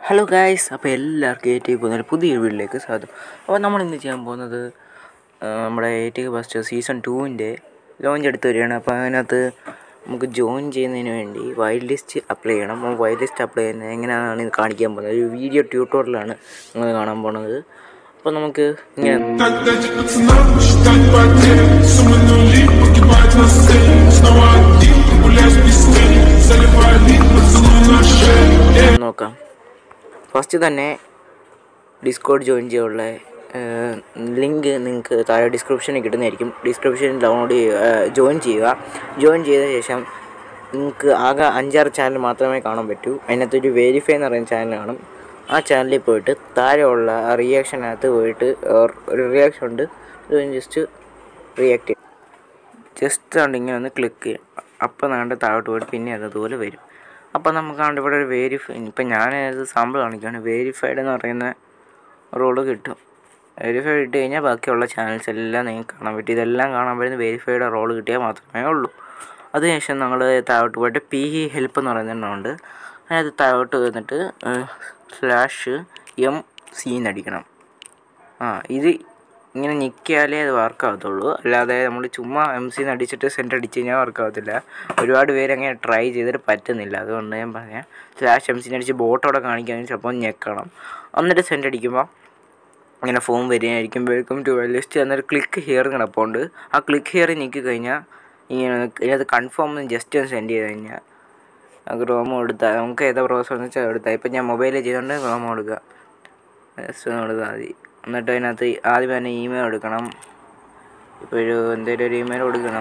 Hello guys അപ്പോൾ എല്ലാവർക്കും A T പോകുന്ന ഒരു പുതിയ വീട്ടിലേക്ക് സ്വാഗതം അപ്പോൾ നമ്മൾ ഇന്ന് ചെയ്യാൻ പോകുന്നത് ആ, നമ്മുടെ എ ടി ഫസ്റ്റ് സീസൺ ടൂവിൻ്റെ ലോഞ്ച് എടുത്ത് വരികയാണ് അപ്പോൾ അതിനകത്ത് നമുക്ക് ജോയിൻ ചെയ്യുന്നതിന് വേണ്ടി വൈൽഡ് ലിസ്റ്റ് അപ്ലൈ ചെയ്യണം അപ്പോൾ വൈൽഡ് ലിസ്റ്റ് അപ്ലൈ ചെയ്യുന്നത് എങ്ങനെയാണ് ഇത് കാണിക്കാൻ പോകുന്നത് ഒരു വീഡിയോ ട്യൂട്ടോറിയലാണ് നിങ്ങൾ കാണാൻ പോകുന്നത് അപ്പോൾ നമുക്ക് ഇങ്ങനെ Так дайте пацанам посчитать потери Суммы нули погибать на сцене Снова один, гулять без тени Заливай лик, поцелуй на шее നോക്കാം ഫസ്റ്റ് തന്നെ ഡിസ്കോഡ് ജോയിൻ ചെയ്യാനുള്ള ലിങ്ക് നിങ്ങൾക്ക് താഴെ ഡിസ്ക്രിപ്ഷനിൽ കിട്ടുന്നതായിരിക്കും ഡിസ്ക്രിപ്ഷനിൽ ഡൗൺലോഡ് ചെയ്യുക ജോയിൻ ചെയ്യുക ജോയിൻ ചെയ്ത ശേഷം നിങ്ങൾക്ക് ആകെ അഞ്ചാറ് ചാനൽ മാത്രമേ കാണാൻ പറ്റൂ അതിനകത്തൊരു വെരിഫൈ എന്ന് പറയുന്ന ചാനൽ കാണും ആ ചാനലിൽ പോയിട്ട് താഴെയുള്ള റിയാക്ഷനകത്ത് പോയിട്ട് ഏർ, ഒരു റിയാക്ഷൻ ഉണ്ട് ഇത് ജസ്റ്റ് റിയാക്ട് ചെയ്യും ജസ്റ്റ് കണ്ട് ഇങ്ങനെ ഒന്ന് ക്ലിക്ക് ചെയ്യും അപ്പം നാണ്ട് താഴോട്ട് പോയിട്ട് പിന്നെ അത് അതുപോലെ വരും അപ്പം നമുക്ക് കണ്ട് ഇവിടെ ഒരു വേരിഫൈ ഇപ്പം ഞാൻ ഇത് സാമ്പിൾ കാണിക്കുകയാണ് വേരിഫൈഡ് എന്ന് പറയുന്ന റോള് കിട്ടും വെരിഫൈഡ് ഇട്ട് കഴിഞ്ഞാൽ ബാക്കിയുള്ള ചാനൽസ് എല്ലാം നിങ്ങൾക്ക് കാണാൻ പറ്റും ഇതെല്ലാം കാണാൻ പറ്റുന്ന വെരിഫൈഡ് റോള് കിട്ടിയാൽ മാത്രമേ ഉള്ളൂ അതിനുശേഷം നമ്മൾ താഴോട്ട് പോയിട്ട് പി ഇ ഹെൽപ്പ് എന്ന് പറയുന്നുണ്ട് അതിനകത്ത് താഴോട്ട് വന്നിട്ട് സ്ലാഷ് എം സി എന്നടിക്കണം ആ ഇത് ഇങ്ങനെ ഞെക്കിയാലേ അത് വർക്ക് ആകത്തുള്ളൂ അല്ലാതെ നമ്മൾ ചുമ്മാ എം സി അടിച്ചിട്ട് സെൻറ്റ് അടിച്ച് കഴിഞ്ഞാൽ വർക്ക് ആകത്തില്ല ഒരുപാട് പേര് അങ്ങനെ ട്രൈ ചെയ്തിട്ട് പറ്റുന്നില്ല അതുകൊണ്ട് ഞാൻ പറഞ്ഞ സ്ലാഷ് എം സിനെ അടിച്ച് ബോട്ടോടെ കാണിക്കാൻ ചിലപ്പോൾ ഞെക്കണം എന്നിട്ട് സെൻറ്റ് അടിക്കുമ്പോൾ ഇങ്ങനെ ഫോം വരികയായിരിക്കും വെൽക്കം ടു ലിസ്റ്റ് എന്നൊരു ക്ലിക്ക് ഹിയർ കിടപ്പുണ്ട് ആ ക്ലിക്ക് ഹിയർ ഞെക്കി കഴിഞ്ഞാൽ ഇങ്ങനെ ഇതിനകത്ത് കൺഫേം ഒന്ന് ജസ്റ്റ് ഒന്ന് സെൻഡ് ചെയ്ത് കഴിഞ്ഞാൽ ക്രോമോ എടുത്താൽ നമുക്ക് ഏതാ പ്രോസസ്സർ എന്ന് വെച്ചാൽ എടുത്താൽ ഇപ്പം ഞാൻ മൊബൈലിൽ ചെയ്തുകൊണ്ട് ക്രോമോ എടുക്കുക ജസ്റ്റ് ഒന്ന് എടുത്താൽ മതി എന്നിട്ട് അതിനകത്ത് ആദ്യം തന്നെ ഇമെയിൽ എടുക്കണം ഇപ്പോൾ ഒരു എന്തെങ്കിലും ഒരു ഇമെയിൽ കൊടുക്കണം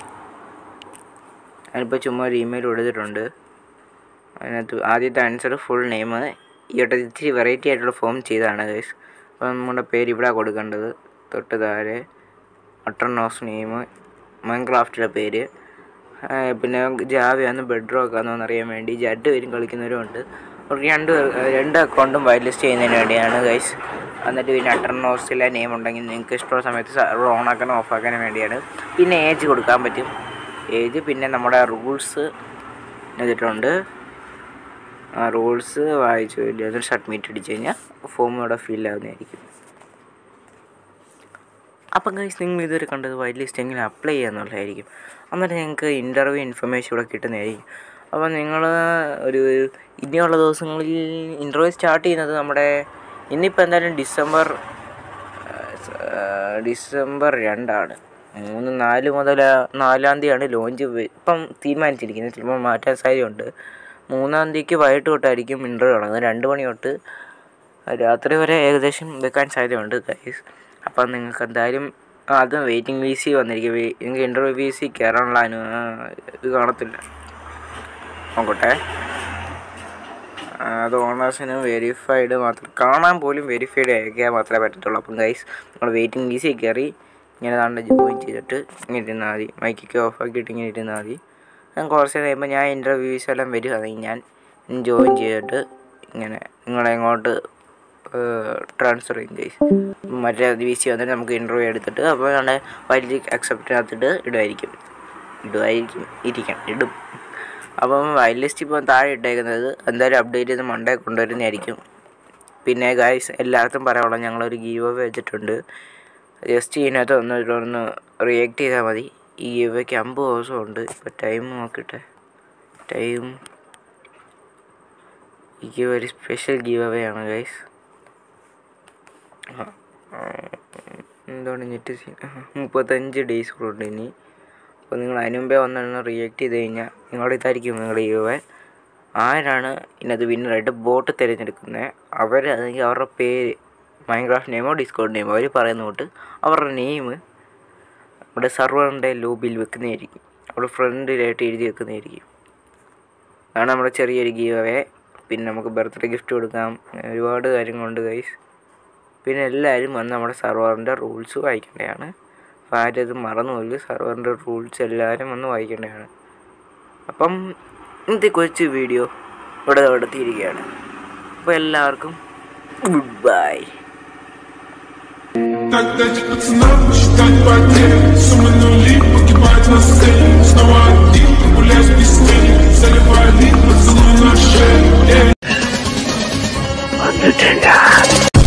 ഞാനിപ്പോൾ ചുമ്മാ ഒരു ഇമെയിൽ കൊടുത്തിട്ടുണ്ട് അതിനകത്ത് ആദ്യത്തെ ആൻസർ ഫുൾ നെയിം ഈ വട്ടം ഇച്ചിരി വെറൈറ്റി ആയിട്ടുള്ള ഫോം ചെയ്തതാണ് ഗൈസ് അപ്പോൾ നമ്മുടെ പേര് ഇവിടെ കൊടുക്കേണ്ടത് തൊട്ട് താഴെ അട്ടർനോസ് നെയിം മൈൻക്രാഫ്റ്റിലെ പേര് ആ, പിന്നെ ജാവയാന്ന് ബെഡ്റോക്കാന്നോ എന്നറിയാൻ വേണ്ടി ജഡ് പേരും കളിക്കുന്നവരും ഉണ്ട് അവർക്ക് രണ്ട് പേർ രണ്ട് അക്കൗണ്ടും വൈറ്റ് ലിസ്റ്റ് ചെയ്യുന്നതിന് വേണ്ടിയാണ് ഗൈസ് എന്നിട്ട് പിന്നെ അട്ടർനോസിലെ നെയിം ഉണ്ടെങ്കിൽ നിങ്ങൾക്ക് ഇഷ്ടമുള്ള സമയത്ത് സർവർ ഓൺ ആക്കാനും ഓഫ് ആക്കാനും വേണ്ടിയാണ് പിന്നെ ഏജ് കൊടുക്കാൻ പറ്റും ഏജ് പിന്നെ നമ്മുടെ റൂൾസ് ചെയ്തിട്ടുണ്ട് ആ റൂൾസ് വായിച്ചു കഴിഞ്ഞാൽ അതിന് സബ്മിറ്റ് അടിച്ച് കഴിഞ്ഞാൽ ഫോം ഇവിടെ ഫിൽ ആവുന്നതായിരിക്കും അപ്പം ഗൈസ് നിങ്ങൾ ഇതുവരെ കണ്ടത് വൈറ്റ് ലിസ്റ്റ് എങ്ങനെ അപ്ലൈ ചെയ്യാന്നുള്ളതായിരിക്കും എന്നിട്ട് നിങ്ങൾക്ക് ഇൻ്റർവ്യൂ ഇൻഫർമേഷൻ ഇവിടെ കിട്ടുന്നതായിരിക്കും അപ്പോൾ നിങ്ങൾ ഒരു ഇനിയുള്ള ദിവസങ്ങളിൽ ഇൻ്റർവ്യൂ സ്റ്റാർട്ട് ചെയ്യുന്നത് നമ്മുടെ ഇന്നിപ്പോൾ എന്തായാലും ഡിസംബർ ആ, ഡിസംബർ രണ്ടാണ് മൂന്ന് നാല് മുതൽ നാലാം തീയതിയാണ് ലോഞ്ച് ഇപ്പം തീരുമാനിച്ചിരിക്കുന്നത് ചിലപ്പോൾ മാറ്റാൻ സാധ്യതയുണ്ട് മൂന്നാം തീയതിക്ക് വൈകിട്ട് തൊട്ടായിരിക്കും ഇൻ്റർവ്യൂ തുടങ്ങുന്നത് രണ്ട് മണി തൊട്ട് രാത്രി വരെ ഏകദേശം വെക്കാൻ സാധ്യതയുണ്ട് ഗൈസ് അപ്പം നിങ്ങൾക്ക് എന്തായാലും ആദ്യം വെയിറ്റിംഗ് വി സി വന്നിരിക്കും വെ- നിങ്ങൾക്ക് ഇൻ്റർവ്യൂ വി സി കയറാനുള്ള അനു ആ, ഇത് കാണത്തില്ല നോക്കട്ടെ ആ, അത് ഓണേഴ്സിന് വെരിഫൈഡ് മാത്രം കാണാൻ പോലും വെരിഫൈഡ് അയക്കാൻ മാത്രമേ പറ്റത്തുള്ളൂ അപ്പം ഗൈസ് നമ്മൾ വെയിറ്റിംഗ് വി സി കയറി ഇങ്ങനെ താണ്ട് ജോയിൻ ചെയ്തിട്ട് ഇങ്ങനെ ഇരുന്നാൽ മതി മൈക്കൊക്കെ ഓഫ് ആക്കിയിട്ട് ഇങ്ങനെ ഇരുന്നാൽ മതി ഞാൻ കുറച്ച് നേരം കഴിയുമ്പോൾ ഞാൻ ഇൻ്റർവ്യൂസ് എല്ലാം വരുവാണെങ്കിൽ ഞാൻ ജോയിൻ ചെയ്തിട്ട് ഇങ്ങനെ നിങ്ങളെ ഇങ്ങോട്ട് ട്രാൻസ്ഫർ ചെയ്യും ഗൈസ് മറ്റേ വി സി വന്നിട്ട് നമുക്ക് ഇൻ്റർവ്യൂ എടുത്തിട്ട് അപ്പോൾ നമ്മുടെ വൈദ്യുതി അക്സെപ്റ്റിനകത്തിട്ട് ഇടുമായിരിക്കും ഇടുമായിരിക്കും ഇരിക്കണം ഇടും അപ്പം വൈൽഡ് ലിസ്റ്റ് ഇപ്പോൾ താഴെ ഇട്ടേക്കുന്നത് എന്തായാലും അപ്ഡേറ്റ് ചെയ്ത് മണ്ടേ കൊണ്ടുവരുന്നതായിരിക്കും പിന്നെ ഗായ്സ് എല്ലായിടത്തും പറയാനുള്ളത് ഞങ്ങളൊരു ഗീവ് അവേ വെച്ചിട്ടുണ്ട് ജസ്റ്റ് ഇതിനകത്ത് ഒന്ന് ഒന്ന് റിയാക്ട് ചെയ്താൽ മതി ഈ ഗീവ് അവേക്ക് അമ്പത് ദിവസം ഉണ്ട് ഇപ്പോൾ ടൈം നോക്കട്ടെ ടൈം ഈ ഗീവ് ഒരു സ്പെഷ്യൽ ഗീവ് അവേ ആണ് ഗൈസ് എന്താണ് നെറ്റ് സീൻ മുപ്പത്തഞ്ച് ഡേയ്സ് കൂടെ ഉണ്ട് ഇനി അപ്പോൾ നിങ്ങൾ അതിന് മുമ്പേ വന്നൊന്ന് റിയാക്ട് ചെയ്ത് കഴിഞ്ഞാൽ നിങ്ങളുടെ ഇതായിരിക്കും നിങ്ങളുടെ ഗീവ് ആരാണ് ഇതിനകത്ത് വിന്നറായിട്ട് ബോട്ട് തിരഞ്ഞെടുക്കുന്നത് അവർ അല്ലെങ്കിൽ അവരുടെ പേര് മൈൻക്രാഫ്റ്റ് നെയിമോ ഡിസ്കൗണ്ട് നെയിമോ അവർ പറയുന്ന തൊട്ട് അവരുടെ നെയിം നമ്മുടെ സർവറിൻ്റെ ലോബിയിൽ വെക്കുന്നതായിരിക്കും അവിടെ ഫ്രണ്ടിലായിട്ട് എഴുതി വെക്കുന്നതായിരിക്കും അതാണ് നമ്മുടെ ചെറിയൊരു ഗീവ് അവേ പിന്നെ നമുക്ക് ബർത്ത്ഡേ ഗിഫ്റ്റ് കൊടുക്കാം അങ്ങനെ ഒരുപാട് കാര്യങ്ങളുണ്ട് ഗൈസ് പിന്നെ എല്ലാവരും വന്ന് നമ്മുടെ സർവറിൻ്റെ റൂൾസ് വായിക്കേണ്ടതാണ് അപ്പോൾ ആരും ഇത് മറന്നു പോലും സർവറിൻ്റെ റൂൾസ് എല്ലാവരും വന്ന് വായിക്കേണ്ടതാണ് അപ്പം ഇന്നത്തെ കൊച്ചു വീഡിയോ ഇവിടെ നടത്തിയിരിക്കുകയാണ് അപ്പോൾ എല്ലാവർക്കും ഗുഡ് ബൈ Так дайте пацанам посчитать потери Суммы нули погибать на сцене Снова один, гулять без тени Заливай лик, поцелуй на шее Эй. Podcast.